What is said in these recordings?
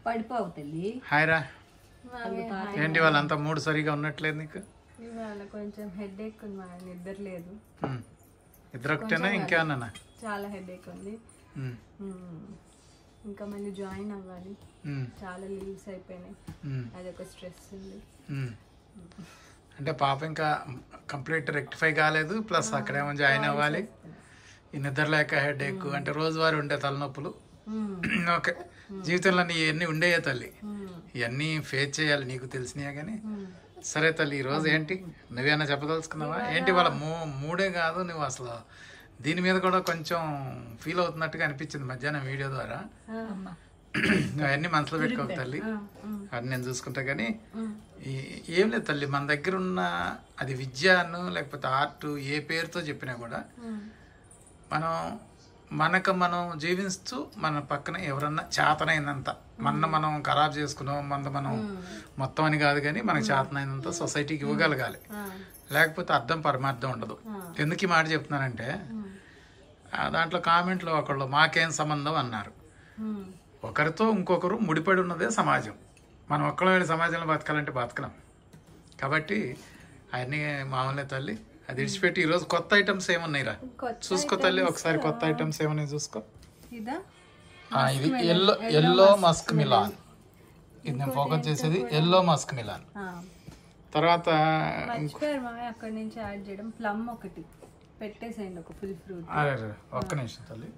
పడిపోవు తల్లి హాయ్ రా మామయ్య ఏంటి వాళ్ళంతా మూడు సరిగా ఉన్నట్లేదు నీకు ఇవాళ కొంచెం హెడ్ ఎక్ ఉంది మా నిద్ర లేదు ఉమ్. ఇద్దరు ఒకటేనా ఇంకేమన్నా చాలా హెడ్ ఎక్ ఉంది ఉమ్. మ్మ్. ఇంకా మళ్ళీ జాయిన్ అవ్వాలి ఉమ్. చాలా లీవ్స్ అయిపోయినాయి ఉమ్. అదొక స్ట్రెస్ ఉంది ఉమ్. అంటే పాప ఇంకా కంప్లీట్ రెక్టిఫై కాలేదు ప్లస్ అక్కడేమో జాయిన్ అవ్వాలి ఈ నిద్ర లేక హెడ్ ఎక్కువ అంటే రోజువారీ ఉండే తలనొప్పులు మ్మ్. ఓకే జీవితంలో నీ ఎన్ని ఉండేయే తల్లి మ్మ్. ఇవన్నీ ఫేస్ చేయాలి నీకు తెలిసినాయా కానీ మ్మ్. సరే తల్లి ఈ రోజు ఏంటి నువ్వేనా చెప్పదలుచుకున్నావా ఏంటి వాళ్ళ మూ మూడే కాదు నువ్వు అసలు దీని మీద కూడా కొంచెం ఫీల్ అవుతున్నట్టుగా అనిపించింది మధ్యాహ్నం వీడియో ద్వారా ఆ. అవన్నీ మనసులో పెట్టుకోక తల్లి ఆ. మ్మ్. అది నేను చూసుకుంటా కానీ మ్మ్. ఈ- ఏం లేదు తల్లి మన దగ్గర ఉన్న అది విద్యను లేకపోతే ఆర్ట్ ఏ పేరుతో చెప్పినా కూడా మ్మ్. మనం మనకు మనం జీవిస్తూ మన పక్కన ఎవరన్నా చేతనైనంత మన మనం ఖరాబ్ చేసుకున్నాం మన మనం మొత్తం అని కాదు కానీ మనకు చేతనైనంత సొసైటీకి ఇవ్వగలగాలి ఆ. లేకపోతే అర్థం పరమార్థం ఉండదు ఆ. ఎందుకు ఈ మాట చెప్తున్నానంటే మ్మ్. ఆ దాంట్లో కామెంట్లో ఒకళ్ళు మాకేం సంబంధం అన్నారు మ్మ్. ఒకరితో ఇంకొకరు ముడిపడి ఉన్నదే సమాజం మనం ఒక్కళ్ళమైన సమాజంలో బతకాలంటే బతకలేం కాబట్టి అవన్నీ మామూలే తల్లి అది విడిచిపెట్టి ఈరోజు కొత్త ఐటమ్స్ ఏమున్నాయి రా కొత్త చూసుకో తల్లి ఒకసారి కొత్త ఐటమ్స్ ఏమన్నాయి చూసుకో ఇదా ఆ, ఇది ఎల్లో ఎల్లో మస్క్ మిలాన్ ఇది నేను ఫోకస్ చేసేది ఎల్లో మస్క్ మిలాన్ ఆ. తర్వాత మర్చిపోయారు మామయ్య అక్కడి నుంచి యాడ్ చేయడం ప్లమ్ ఒకటి పెట్టేసేయండి ఒక ఫుల్ ఫ్రూట్ అరే అరే, ఒక్క నిమిషం తల్లి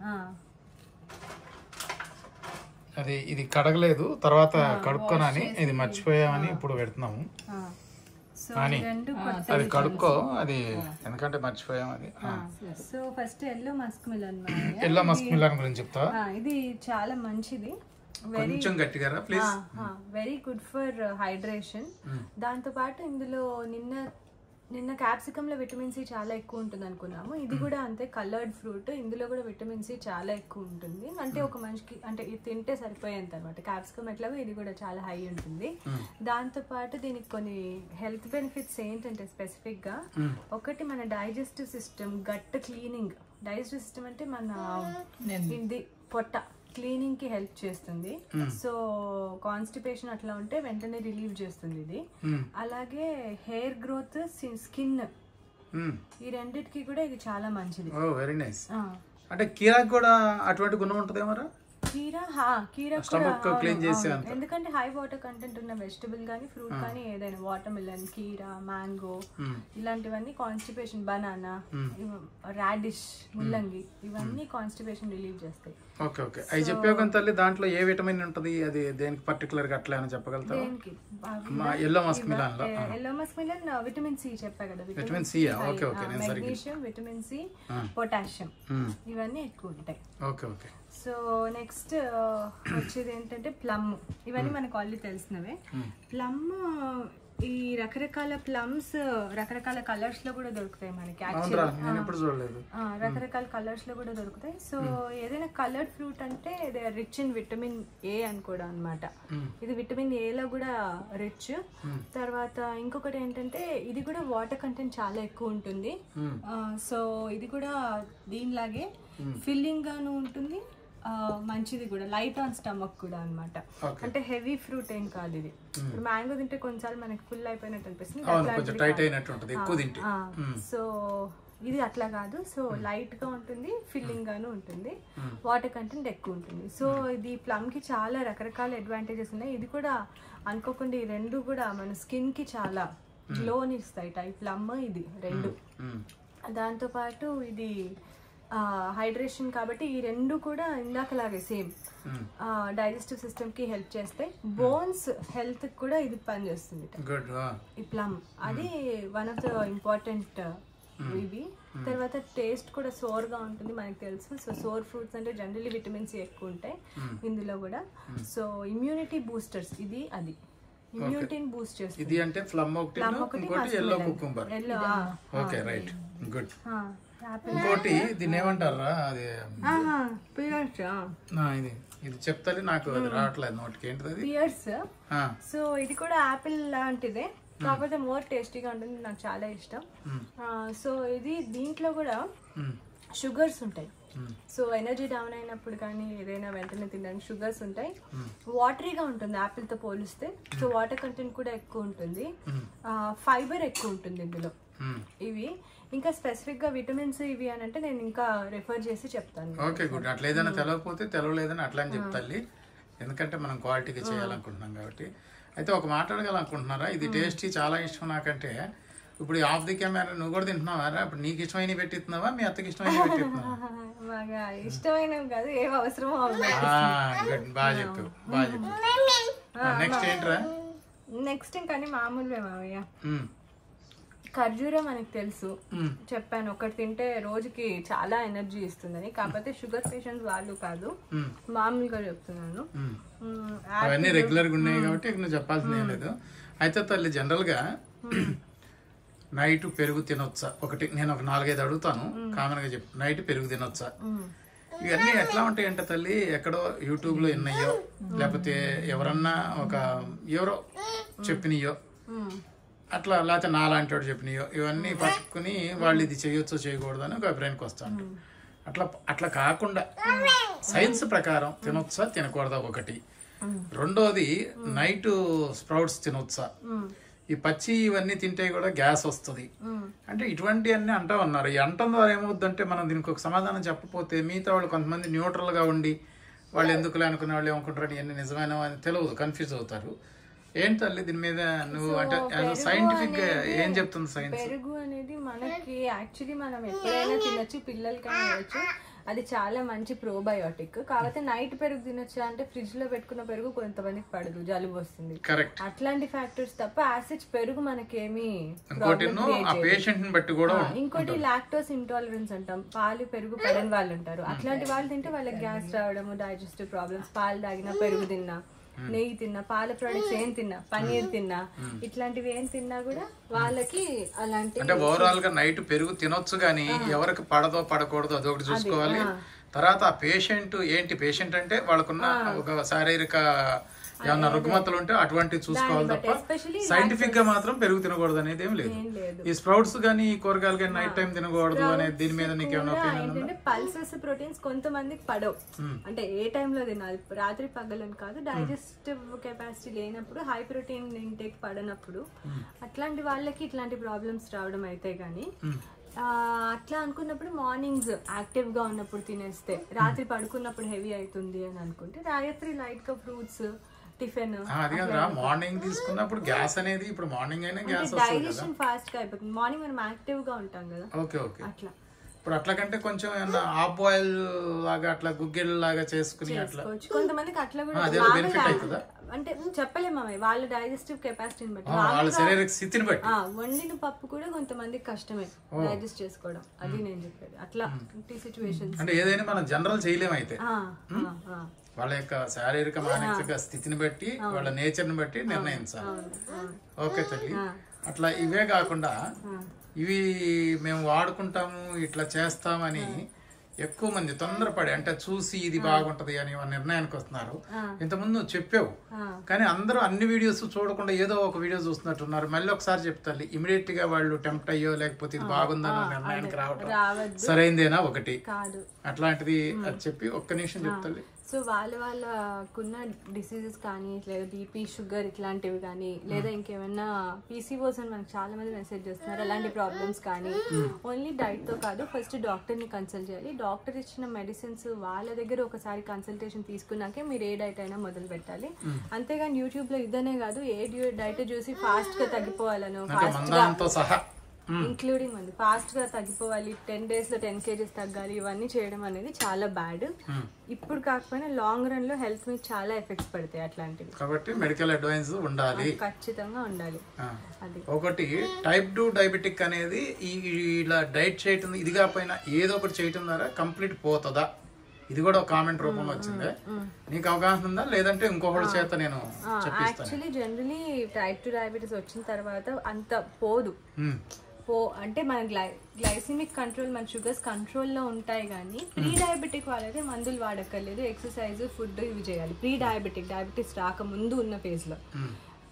అది ఇది కడగలేదు తర్వాత కడుక్కోనని ఇది మర్చిపోయామని ఇప్పుడు పెడుతున్నాము సో అని రెండు అది కడుక్కో అది ఎందుకంటే మర్చిపోయాం అది so first yellow musk melon yellow musk melon గురించి చెప్తావా ఇది చాలా మంచిది కొంచెం గట్టిగా రా please very good for hydration దాంతో పాటు ఇందులో నిన్న నిన్న క్యాప్సికమ్ లో విటమిన్ సి చాలా ఎక్కువ ఉంటుంది అనుకున్నాము ఇది కూడా అంతే కలర్డ్ ఫ్రూట్ ఇందులో కూడా విటమిన్ సి చాలా ఎక్కువ ఉంటుంది అంటే ఒక మనిషికి అంటే ఇది తింటే సరిపోయేంత అనమాట క్యాప్సికమ్ ఎట్లాగో ఇది కూడా చాలా హై ఉంటుంది దాంతో పాటు దీనికి కొన్ని హెల్త్ బెనిఫిట్స్ ఏంటంటే స్పెసిఫిక్ గా ఒకటి మన digestive system gut cleaning digestive system అంటే మన ఇది పొట్ట క్లీనింగ్ కి హెల్ప్ చేస్తుంది సో కాన్స్టిపేషన్ అట్లా ఉంటే వెంటనే రిలీవ్ చేస్తుంది ఇది అలాగే హెయిర్ గ్రోత్ స్కిన్ ఈ రెండిటికి కూడా ఇది చాలా మంచిది ఓ వెరీ నైస్ ఆ, అంటే కీరాకి కూడా అటువంటి గుణం ఉంటుందేమో రా కీరా హా కీరా కూడా Stomach అవును, clean చేసే అవును. అంత. ఎందుకంటే హై వాటర్ కంటెంట్ ఉన్న వెజిటబుల్ కానీ ఫ్రూట్ కానీ ఏదైనా వాటర్ మిలన్ కీరా మ్యాంగో ఇలాంటివన్నీ కాన్స్టిపేషన్ బనానా రాడిష్ ముల్లంగి ఇవన్నీ కాన్స్టిపేషన్ రిలీవ్ చేస్తాయి ఓకే ఓకే అవి చెప్పావు తల్లి దాంట్లో ఏ విటమిన్ ఉంటుంది అది దేనికి పర్టికులర్ గా అట్లా అని చెప్పగలుగుతావా దేనికి మా ఎల్లో మస్క్ మిలాన్ లో yellow musk melon vitamin C చెప్పా కదా విటమిన్ సి ఓకే ఓకే నేను సరిగ్గా మెగ్నీషియం విటమిన్ సి పొటాషియం మ్మ్. ఇవన్నీ ఎక్కువ ఉంటాయి ఓకే ఓకే సో నెక్స్ట్ వచ్చేది ఏంటంటే ప్లమ్ ఇవన్నీ మనకు ఆల్రెడీ తెలిసినవే ప్లమ్ ఈ రకరకాల ప్లమ్స్ రకరకాల కలర్స్ లో కూడా దొరుకుతాయి మనకి అవునరా యాక్చువల్లీ నేను ఎప్పుడు చూడలేదు ఆ, రకరకాల కలర్స్ లో కూడా దొరుకుతాయి సో ఏదైనా కలర్డ్ ఫ్రూట్ అంటే they are rich in vitamin A అని కూడా అనమాట ఇది విటమిన్ ఏ లో కూడా రిచ్ తర్వాత ఇంకొకటి ఏంటంటే ఇది కూడా వాటర్ కంటెంట్ చాలా ఎక్కువ ఉంటుంది సో ఇది కూడా దీనిలాగే ఫిల్లింగ్ గాను ఉంటుంది ఆ, మంచిది కూడా లైట్ ఆన్ స్టమక్ కూడా అన్నమాట Okay. అంటే హెవీ ఫ్రూట్ ఏం కాదు ఇది ఇప్పుడు మ్యాంగో తింటే కొన్నిసార్లు మనకి ఫుల్ అయిపోయినట్టు అనిపిస్తుంది అవును అట్లాంటిది కొంచెం టైట్ కాదు. అయినట్టు ఉంటుంది ఎక్కువ తింటే ఆ, సో ఇది అట్లా కాదు సో లైట్ గా ఉంటుంది ఫిల్లింగ్ గాను ఉంటుంది వాటర్ కంటెంట్ ఎక్కువ ఉంటుంది సో ఇది ప్లమ్ కి చాలా రకరకాల అడ్వాంటేజెస్ ఉన్నాయి ఇది కూడా అనుకోకుండా ఈ రెండు కూడా మన స్కిన్ కి చాలా గ్లోని ఇస్తాయి టైప్ ప్లమ్ ఇది రెండు మ్మ్. దాంతో పాటు ఇది హైడ్రేషన్ కాబట్టి ఈ రెండు కూడా ఇందాకలాగే సేమ్ డైజెస్టివ్ సిస్టమ్ కి హెల్ప్ చేస్తాయి బోన్స్ హెల్త్ కూడా ఇది పనిచేస్తుంది గుడ్ ఈ ప్లమ్ అది వన్ ఆఫ్ ద ఇంపార్టెంట్ ఇవి తర్వాత టేస్ట్ కూడా సోర్ గా ఉంటుంది మనకి తెలుసు సో సోర్ ఫ్రూట్స్ అంటే జనరలీ విటమిన్స్ ఎక్కువ ఉంటాయి ఇందులో కూడా సో ఇమ్యూనిటీ బూస్టర్స్ ఇది అది ఇమ్యూనిటీని బూస్ట్ చేస్తుంది ఇది అంటే ఫ్లమ్ ఒకటి Plum ఒకటి, ఇంకోటి musk yellow melon. Cucumber Yellow, ఆ, ఓకే రైట్ గుడ్ ఆ, యాపిల్ ఇంకోటి దీన్ని ఏమంటారా అది ఆహా, పియర్స్ ఆ. నా ఇది ఇది చెప్తాలి నాకు అది రావట్లేదు నోటికి ఏంటిది అది పియర్స్ ఆ, సో ఇది కూడా యాపిల్ లాంటిదే కాకపోతే మోర్ టేస్టీగా ఉంటుంది నాకు చాలా ఇష్టం ఆ, సో ఇది దీంట్లో కూడా మ్మ్. షుగర్స్ ఉంటాయి మ్మ్. సో ఎనర్జీ డౌన్ అయినప్పుడు కానీ ఏదైనా వెంటనే తినడానికి షుగర్స్ ఉంటాయి వాటరీగా ఉంటుంది యాపిల్తో పోలిస్తే సో వాటర్ కంటెంట్ కూడా ఎక్కువ ఉంటుంది ఫైబర్ ఎక్కువ ఉంటుంది ఇందులో మ్మ్. ఇవి ఇంకా స్పెసిఫిక్ గా విటమిన్స్ ఇవి అని అంటే నేను ఇంకా రెఫర్ చేసి చెప్తాను ఓకే గుడ్ అట్లా ఏదైనా తెలవకపోతే తెలవలేదని అట్లా అని చెప్తాలి ఎందుకంటే మనం క్వాలిటీగా చేయాలనుకుంటున్నాం కాబట్టి అయితే ఒక మాట్లాడగలనుకుంటున్నారా ఇది టేస్టీ చాలా ఇష్టం నాకంటే ఇప్పుడు ఆఫ్ ది కెమెరా నువ్వు కూడా తింటున్నావారా ఇప్పుడు నీకు ఇష్టమైన పెట్టిస్తున్నావా మీ అత్తకి ఇష్టమైన పెట్టిస్తున్నావా బాగా ఇష్టమైనవి కాదు ఏం అవసరమో అవి గుడ్ బాగా చెప్పావు బాగా చెప్పావు నెక్స్ట్ ఏంట్రా నెక్స్ట్ ఇంకా అన్ని మామూలువే మావయ్య మ్మ్. ఖర్జూరం మనకు తెలుసు మ్మ్. చెప్పాను ఒకటి తింటే రోజుకి చాలా ఎనర్జీ ఇస్తుందని కాకపోతే షుగర్ పేషెంట్స్ వాళ్ళు కాదు మ్మ్. మామూలుగా చెప్తున్నాను మ్మ్. మ్మ్, అవన్నీ రెగ్యులర్గా ఉన్నాయి కాబట్టి ఇక నువ్వు చెప్పాల్సింది ఏం లేదు అయితే తల్లి జనరల్గా నైట్ పెరుగు తినొచ్చా ఒకటి నేను ఒక నాలుగైదు అడుగుతాను కామన్గా చెప్పు నైట్ పెరుగు తినొచ్చా మ్మ్. ఇవన్నీ ఎట్లా ఉంటాయంటే తల్లి ఎక్కడో యూట్యూబ్లో ఎన్నయ్యో లేకపోతే ఎవరన్నా ఒక ఎవరో చెప్పినయో మ్మ్. అట్లా లేకపోతే నాలాంటి వాడు చెప్పినయో ఇవన్నీ పట్టుకుని వాళ్ళు ఇది చేయొచ్చో చేయకూడదు అని ఒక అభిప్రాయానికి వస్తాను అట్లా అట్లా కాకుండా సైన్స్ ప్రకారం తినొచ్చా తినకూడదా ఒకటి రెండోది నైట్ స్ప్రౌట్స్ తినొచ్చా మ్మ్. ఈ పచ్చి ఇవన్నీ తింటే కూడా గ్యాస్ వస్తుంది మ్మ్. అంటే ఇటువంటి అన్ని అంటా ఉన్నారు ఈ అంటం ద్వారా ఏమవుద్దంటే మనం దీనికి ఒక సమాధానం చెప్పకపోతే మిగతా వాళ్ళు కొంతమంది న్యూట్రల్ గా ఉండి వాళ్ళు ఎందుకులే అనుకునే వాళ్ళు ఏమనుకుంటారు ఇవన్నీ నిజమైన అని తెలియదు కన్ఫ్యూజ్ అవుతారు ఏంటి తల్లి దీని మీద నువ్వు అంటే సైంటిఫిక్ గా ఏం చెప్తుంది సైన్స్ పెరుగు అనేది మనకి యాక్చువల్లీ మనం ఎప్పుడైనా తినొచ్చు పిల్లలకైనా తినొచ్చు అది చాలా మంచి ప్రోబయోటిక్ కాకపోతే నైట్ పెరుగు తినొచ్చా అంటే ఫ్రిడ్జ్ లో పెట్టుకున్న పెరుగు కొంతమందికి పడదు జలుబు వస్తుంది కరెక్ట్ అట్లాంటి ఫ్యాక్టర్స్ తప్ప యాసిడ్ పెరుగు మనకేమి ఇంకోటి ఆ పేషెంట్ ని బట్టి కూడా ఉంటుంది. ఇంకోటి లాక్టోస్ ఇంటాలరెన్స్ అంటాం పాలు పెరుగు పడని వాళ్ళు ఉంటారు అట్లాంటి వాళ్ళు తింటే వాళ్ళకి గ్యాస్ రావడము డైజెస్టివ్ ప్రాబ్లమ్స్ పాలు తాగినా పెరుగు తిన్నా నెయ్యి తిన్నా పాల ప్రొడక్ట్స్ ఏం తిన్నా పనీర్ తిన్నా ఇట్లాంటివి ఏం తిన్నా కూడా వాళ్ళకి అలాంటి అంటే ఓవరాల్ గా నైట్ పెరుగు తినొచ్చు కానీ ఎవరికి పడదో పడకూడదో అదొకటి చూసుకోవాలి తర్వాత ఆ పేషెంట్ ఏంటి పేషెంట్ అంటే వాళ్ళకున్న ఒక శారీరక ఏమన్నా రుగ్మతలు ఉంటే అటువంటివి చూసుకోవాలి తప్ప especially సైంటిఫిక్ గా మాత్రం పెరుగు తినకూడదు అనేది ఏం లేదు ఏం లేదు ఈ స్ప్రౌట్స్ కానీ ఈ కూరగాయలు కానీ నైట్ టైం తినకూడదు అనేది దీని మీద నీకు ఏమైనా కూడా ఒపీనియన్ ఏంటంటే పల్సెస్ ప్రోటీన్స్ కొంతమందికి పడవు అంటే ఏ టైంలో తినాలి రాత్రి పగలని కాదు డైజెస్టివ్ కెపాసిటీ లేనప్పుడు హై ప్రోటీన్ ఇంటేక్ పడనప్పుడు అట్లాంటి వాళ్ళకి ఇట్లాంటి ప్రాబ్లమ్స్ రావడం అయితే గానీ ఆ, అట్లా అనుకున్నప్పుడు మార్నింగ్స్ యాక్టివ్ గా ఉన్నప్పుడు తినేస్తే రాత్రి పడుకున్నప్పుడు హెవీ అవుతుంది అని అనుకుంటే రాత్రి లైట్ గా ఫ్రూట్స్ టిఫిన్ అది కదరా మార్నింగ్ తీసుకున్నప్పుడు గ్యాస్ అనేది ఇప్పుడు మార్నింగ్ అయినా గ్యాస్ వస్తుంది కదా డైజెషన్ ఫాస్ట్ గా అయిపోతుంది మార్నింగ్ మనం యాక్టివ్ గా ఉంటాం కదా ఓకే ఓకే అట్లా ఇప్పుడు అట్లా కంటే కొంచెం ఏమన్నా హాఫ్ బాయిల్ లాగా అట్లా గుగ్గిల్ లాగా చేసుకుని అట్లా చేసుకోవచ్చు కొంతమందికి అట్లా కూడా అదే మామూలు బెనిఫిట్ ఆ- అవుతుందా అంటే చెప్పలేము మామయ్య వాళ్ళ డైజెస్టివ్ కెపాసిటీని బట్టి ఆ, వాళ్ళ శరీర స్థితిని బట్టి ఆ, వండిన పప్పు కూడా కొంతమందికి కష్టమే డైజెస్ట్ చేసుకోవడం అది నేను చెప్పేది అట్లా సిచ్యువేషన్స్ అంటే ఏదైనా మనం జనరల్ చేయలేము అయితే వాళ్ళ యొక్క శారీరక మానసిక స్థితిని బట్టి వాళ్ళ నేచర్ ని బట్టి నిర్ణయించాలి ఓకే తల్లి అట్లా ఇవే కాకుండా ఇవి మేము వాడుకుంటాము ఇట్లా చేస్తామని ఎక్కువ మంది తొందరపడి అంటే చూసి ఇది బాగుంటది అని ఒక నిర్ణయానికి వస్తున్నారు ఇంతకుముందు నువ్వు చెప్పావు కానీ అందరూ అన్ని వీడియోస్ చూడకుండా ఏదో ఒక వీడియో చూస్తున్నట్టున్నారు మళ్ళీ ఒకసారి చెప్తారు ఇమీడియట్ గా వాళ్ళు టెంప్ట్ అయ్యో లేకపోతే ఇది బాగుందన్న నిర్ణయానికి రావటం రావద్దు సరైందేనా ఒకటి కాదు అట్లాంటిది అది చెప్పి ఒక్క నిమిషం చెప్తాలి సో వాళ్ళ వాళ్ళకున్న డిసీజెస్ కానీ లేదా బీపీ షుగర్ ఇట్లాంటివి కానీ లేదా ఇంకేమైనా పీసీఓస్ అని మనకు చాలా మంది మెసేజ్ చేస్తున్నారు అలాంటి ప్రాబ్లమ్స్ కానీ ఓన్లీ డైట్ తో కాదు ఫస్ట్ డాక్టర్ ని కన్సల్ట్ చేయాలి డాక్టర్ ఇచ్చిన మెడిసిన్స్ వాళ్ళ దగ్గర ఒకసారి కన్సల్టేషన్ తీసుకున్నాకే మీరు ఏ డైట్ అయినా మొదలు పెట్టాలి అంతేగాని యూట్యూబ్ లో ఇదనే కాదు ఏ డైట్ చూసి ఫాస్ట్ గా తగ్గిపోవాలను అంటే ఫాస్ట్ గా మందాంతో సహా ఉమ్, ఇంక్లూడింగ్ ఉంది ఫాస్ట్ గా తగ్గిపోవాలి టెన్ డేస్ లో టెన్ కేజెస్ తగ్గాలి ఇవన్నీ చేయడం అనేది చాలా బ్యాడ్ ఇప్పుడు కాకపోయినా లాంగ్ రన్ లో హెల్త్ మీద చాలా ఎఫెక్ట్స్ పడతాయి అట్లాంటివి కాబట్టి మెడికల్ అడ్వైస్ ఉండాలి ఖచ్చితంగా ఉండాలి ఆ. అది ఒకటి టైప్ టూ డయాబెటిక్ అనేది ఈ ఇలా డైట్ చేయటం ఇది కాకపోయినా ఏదో ఒకటి చేయటం ద్వారా కంప్లీట్ పోతుందా ఇది కూడా ఒక కామెంట్ రూపంలో వచ్చిందే నీకు అవగాహన ఉందా లేదంటే ఇంకొకటి చేత నేను చెప్పిస్తాను actually generally type two diabetes వచ్చిన తర్వాత అంత పోదు ఉమ్, పో అంటే మన గ్లై గ్లైసిమిక్ కంట్రోల్ మన షుగర్స్ కంట్రోల్లో ఉంటాయి కానీ ప్రీ డయాబెటిక్ వాళ్ళైతే మందులు వాడక్కర్లేదు ఎక్సర్సైజ్ ఫుడ్ ఇవి చేయాలి ప్రీ డయాబెటిక్ డయాబెటీస్ రాకముందు ఉన్న phase లో ఉమ్,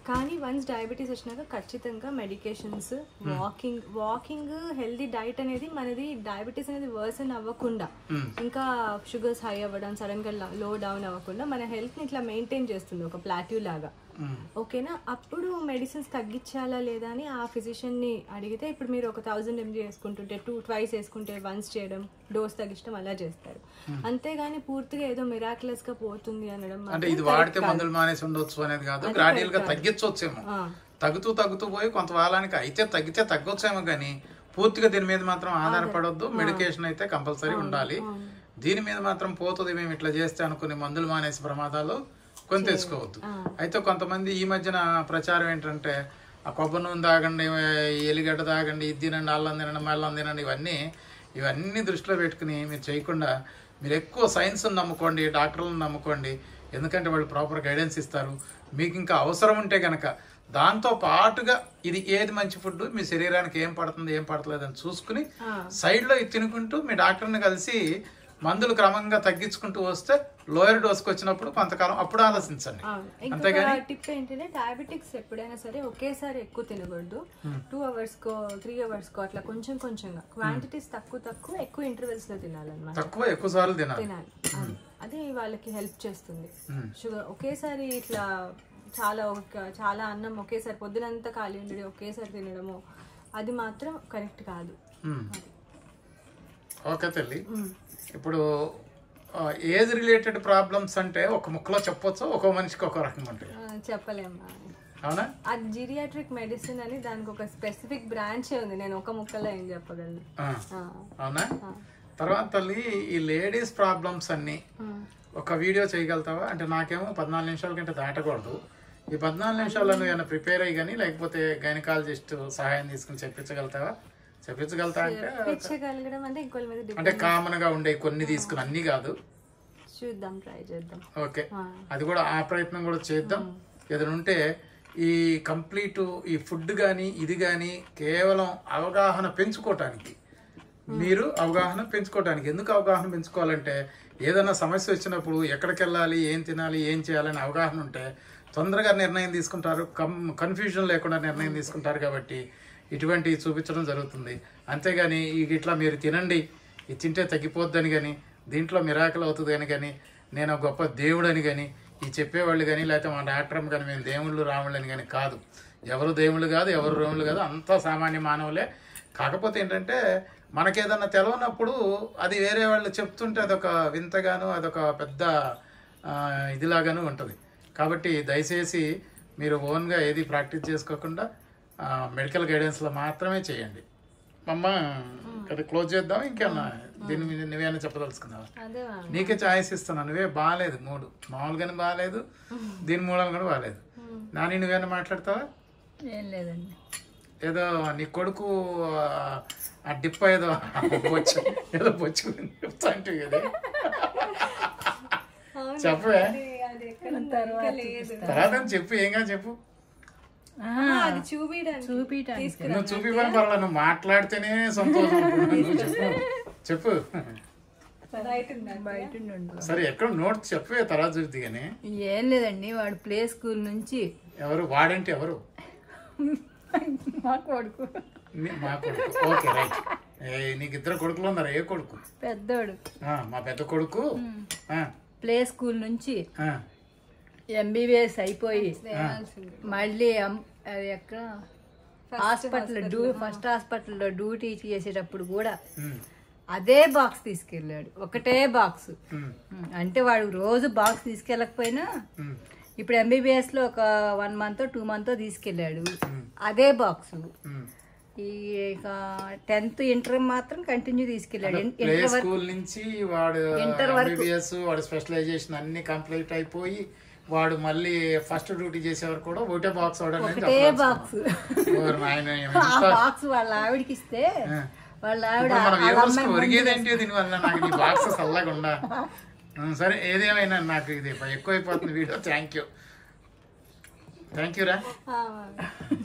కానీ వన్స్ డయాబెటీస్ వచ్చినాక ఖచ్చితంగా medications walking walking healthy diet అనేది మనది డయాబెటీస్ అనేది వర్సన్ అవ్వకుండా ఇంకా షుగర్స్ హై అవ్వడం సడన్ గా లో డౌన్ అవ్వకుండా మన హెల్త్ ని ఇట్లా మెయింటైన్ చేస్తుంది ఒక ప్లాట్యూ లాగా ఓకేనా అప్పుడు మెడిసిన్స్ తగ్గించాలా లేదా అని ఆ ఫిజిషియన్ ని అడిగితే ఇప్పుడు మీరు ఒక థౌజండ్ ఎంజీ వేసుకుంటుంటే టూ ట్వైస్ వేసుకుంటే వన్స్ చేయడం డోస్ తగ్గించడం అలా చేస్తారు అంతేగాని పూర్తిగా ఏదో మిరాక్లెస్ గా పోతుంది అనడం అంటే మాత్రం ఇది వాడితే మందులు మానేసి ఉండొచ్చు అనేది కాదు గ్రాడ్యువల్ గా తగ్గించవచ్చేమో ఆ, తగ్గుతూ తగ్గుతూ పోయి కొంత కాలానికి అయితే తగ్గితే తగ్గొచ్చేమో కానీ పూర్తిగా దీని మీద మాత్రం ఆధారపడొద్దు మెడికేషన్ అయితే కంపల్సరీ ఉండాలి దీని మీద మాత్రం పోతుంది మేము ఇట్లా చేస్తే అనుకుని మందులు మానేసి ప్రమాదాలు కొని తెచ్చుకోవద్దు అయితే కొంతమంది ఈ మధ్యన ప్రచారం ఏంటంటే ఆ కొబ్బరి నూనె తాగండి ఈ ఎలిగడ్డ తాగండి ఇది తినండి అల్లం తినండి మల్లం తినండి ఇవన్నీ ఇవన్నీ దృష్టిలో పెట్టుకుని మీరు చేయకుండా మీరు ఎక్కువ సైన్స్ని నమ్ముకోండి డాక్టర్లను నమ్ముకోండి ఎందుకంటే వాళ్ళు ప్రాపర్ గైడెన్స్ ఇస్తారు మీకు ఇంకా అవసరం ఉంటే కనుక దాంతో పాటుగా ఇది ఏది మంచి ఫుడ్ మీ శరీరానికి ఏం పడుతుంది ఏం పడట్లేదు అని చూసుకుని సైడ్లో ఇది తినుకుంటూ మీ డాక్టర్ని కలిసి మందులు క్రమంగా తగ్గించుకుంటూ వస్తే లోయర్ డోస్కి వచ్చినప్పుడు కొంతకాలం అప్పుడు ఆలోచించండి అవును. ఇంకొక టిప్ ఏంటంటే డయాబెటిక్స్ ఎప్పుడైనా సరే ఒకేసారి ఎక్కువ తినకూడదు టూ అవర్స్ కో త్రీ అవర్స్ కో అట్లా కొంచెం కొంచెంగా క్వాంటిటీస్ తక్కువ తక్కువ ఎక్కువ ఇంటర్వెల్స్ లో తినాలన్నమాట తక్కువ ఎక్కువ సార్లు తినాలి తినాలి అది. అది వాళ్ళకి హెల్ప్ చేస్తుంది షుగర్ ఒకేసారి ఇట్లా చాలా ఒక చాలా అన్నం ఒకేసారి పొద్దునంతా ఖాళీ ఉండడం ఒకేసారి తినడము అది మాత్రం కరెక్ట్ కాదు మ్మ్. ఓకే తల్లి ఇప్పుడు ఏజ్ రిలేటెడ్ ప్రాబ్లమ్స్ అంటే ఒక ముక్కలో చెప్పొచ్చు ఒక మనిషికి ఒక రకంగా ఉంటాయి ఆ, చెప్పలేమ్మా అవునా అది జిరియాట్రిక్ మెడిసిన్ అని దానికి ఒక స్పెసిఫిక్ బ్రాంచ్ ఉంది నేను ఒక ముక్కలో ఏం చెప్పగలను ఆ. ఆ, అవునా తర్వాత తల్లి ఈ లేడీస్ ప్రాబ్లమ్స్ అన్ని ఉమ్. ఒక వీడియో చేయగలుగుతావా అంటే నాకేమో పద్నాలుగు నిమిషాల కంటే దాటకూడదు ఈ పద్నాలుగు నిమిషాల్లో నువ్వు ఏమైనా ప్రిపేర్ అయ్యి కానీ లేకపోతే గైనకాలజిస్ట్ సహాయం తీసుకుని చెప్పించగలుగుతావా చెప్పించగలుగుతా అంటే తెచ్చగలగడం అంటే ఇంకోళ్ళ మీద depend- అంటే కామన్ గా ఉండే కొన్ని తీసుకుని అన్ని కాదు చూద్దాం ట్రై చేద్దాం ఓకే ఆ. అది కూడా ఆ ప్రయత్నం కూడా చేద్దాం ఏదైనా ఉంటే ఈ కంప్లీట్ ఈ ఫుడ్ కానీ ఇది కానీ కేవలం అవగాహన పెంచుకోవటానికి మీరు అవగాహన పెంచుకోవటానికి ఎందుకు అవగాహన పెంచుకోవాలంటే ఏదైనా సమస్య వచ్చినప్పుడు ఎక్కడికి వెళ్ళాలి ఏం తినాలి ఏం చేయాలని అవగాహన ఉంటే తొందరగా నిర్ణయం తీసుకుంటారు కం కన్ఫ్యూజన్ లేకుండా నిర్ణయం తీసుకుంటారు కాబట్టి ఇటువంటి చూపించడం జరుగుతుంది అంతేగాని ఇక ఇట్లా మీరు తినండి ఇది తింటే తగ్గిపోద్దని కానీ దీంట్లో మిరాకల్ అవుతుంది అని కానీ నేను ఒక గొప్ప దేవుడని కానీ ఈ చెప్పేవాళ్ళు కానీ లేకపోతే మా డాక్టర్ కానీ మేము దేవుళ్ళు రాముళ్ళు అని కానీ కాదు ఎవరు దేవుళ్ళు కాదు ఎవరు రాముళ్ళు కాదు అంతా సామాన్య మానవులే కాకపోతే ఏంటంటే మనకేదన్నా తెలవనప్పుడు అది వేరే వాళ్ళు చెప్తుంటే అదొక వింతగాను అదొక పెద్ద ఆ, ఇదిలాగాను ఉంటుంది కాబట్టి దయచేసి మీరు ఓన్గా ఏది ప్రాక్టీస్ చేసుకోకుండా ఆ, మెడికల్ గైడెన్స్లో మాత్రమే చేయండి అమ్మ అది క్లోజ్ చేద్దాం ఇంకేమన్నా దీని మీద నువ్వేమైనా చెప్పదలుచుకున్నావా అదే మ్యామ్. నీకే ఛాయిస్ ఇస్తున్నా నువ్వే బాగాలేదు మూడు మామూలుగానే బాగాలేదు దీని మూలం కూడా బాగాలేదు నాని నువ్వేమైనా మాట్లాడతావా ఏం లేదండి ఏదో నీ కొడుకు ఆ- ఆ డిప్ప ఏదో బొచ్చు ఏదో బొచ్చు చెప్తా అంటే కదా అవును, చెప్పవే అది- అది ఎక్కడ ఉందో ఇంకా లేదు. తర్వాత చెప్పు ఏంగా చెప్పు ఆ, ఆ, అది చూపించడానికి చూపించడానికి నువ్వు చూపి పని పర్వాలేదు నువ్వు మాట్లాడితేనే సంతోషం నువ్వు చెప్పు చెప్పు బయట ఉందా? బయట ఉండు. సరే ఎక్కడ నోట్ చెప్పే తర్వాత చూద్ది కానీ ఏం లేదండి వాడు ప్లే స్కూల్ నుంచి ఎవరు వాడంటే ఎవరు మా కొడుకు నీ- మా కొడుకు ఓకే రైట్ ఏ, నీకు ఇద్దరు కొడుకులు ఉన్నారు ఏ కొడుకు పెద్దోడు ఆ, మా పెద్ద కొడుకు ఆ, ప్లే స్కూల్ నుంచి ఆ, ఎంబీబీఎస్ అయిపోయి వేయాల్సింది. మళ్ళీ అమ్- అది ఎక్కడ హాస్పిటల్ డ్యూ ఫస్ట్ హాస్పిటల్లో డ్యూటీ చేసేటప్పుడు కూడా ఉమ్, అదే బాక్స్ తీసుకెళ్ళాడు ఒకటే బాక్స్ ఉమ్, అంటే వాడు రోజు బాక్స్ తీసుకెళ్ళకపోయినా ఉమ్, ఇప్పుడు ఎంబీబీఎస్ లో ఒక వన్ మంత్ టూ మంత్ తీసుకెళ్ళాడు అదే బాక్స్ ఉమ్. ఈ టెన్త్ ఇంటర్ మాత్రం కంటిన్యూ తీసుకెళ్ళాడు ఇన్- ప్లే ఇంటర్ వరకు స్కూల్ నుంచి వాడు ఇంటర్ వరకు. ఎంబీబీఎస్ వాడు స్పెషలైజేషన్ అన్ని కంప్లీట్ అయిపోయి వాడు మళ్ళీ ఫస్ట్ డ్యూటీ చేసేవారు కూడా ఒకటే బాక్స్ ఒకటే బాక్స్ ఆయన ఆ బాక్స్ వాళ్ళ ఆవిడకి ఇస్తే వాళ్ళ ఆవిడ మన వాళ్ళ వ్యూవర్స్ అమ్మాయి ఒరిగేదేంటి దీనివల్ల నాకు ఈ బాక్స్ చల్లకుండా ఉం, సరే ఏదేమైనా నాకు ఇది ఎక్కువైపోతుంది video thank you thank you రా ఆ,